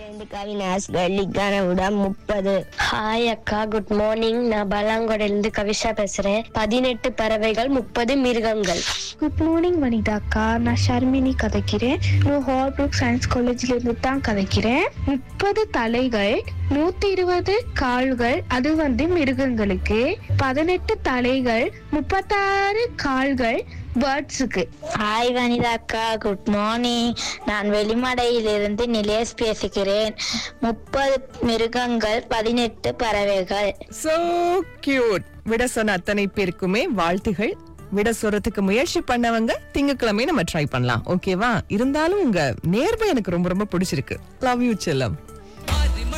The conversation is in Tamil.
இருந்து கவினாஸ் வெள்ளிக்கான விட முப்பது ஹாய் அக்கா குட் மார்னிங் நான் பலாங்கோடையிலிருந்து கவிஷா பேசுறேன் பதினெட்டு பறவைகள் முப்பது மிருகங்கள் குட் மார்னிங் வனிதா அக்கா நான் ஷர்மினி கதைக்கிறேன் நான் ஹார்ப்ரூக் சயின்ஸ் காலேஜ்ல இருந்து தான் கதைக்கிறேன் முப்பது தலைகள் நூத்தி இருபது கால்கள் அது வந்து மிருகங்களுக்கு பதினெட்டு தலைகள் முப்பத்தாறு கால்கள் பேர்ட்ஸுக்கு ஹாய் வனிதா அக்கா குட் மார்னிங் நான் வெளிமடையிலிருந்து நிலேஷ் பேசுகிறேன் முப்பது மிருகங்கள் பதினெட்டு பறவைகள் சோ கியூட் விட சொன்ன அத்தனை பேருக்குமே வாழ்த்துகள் விட சொல்றதுக்கு முயற்சி பண்ணவங்க திங்கக்கிழமை நம்ம ட்ரை பண்ணலாம் ஓகேவா இருந்தாலும் உங்க நேர்மை எனக்கு ரொம்ப ரொம்ப பிடிச்சிருக்கு லவ் யூ செல்லம்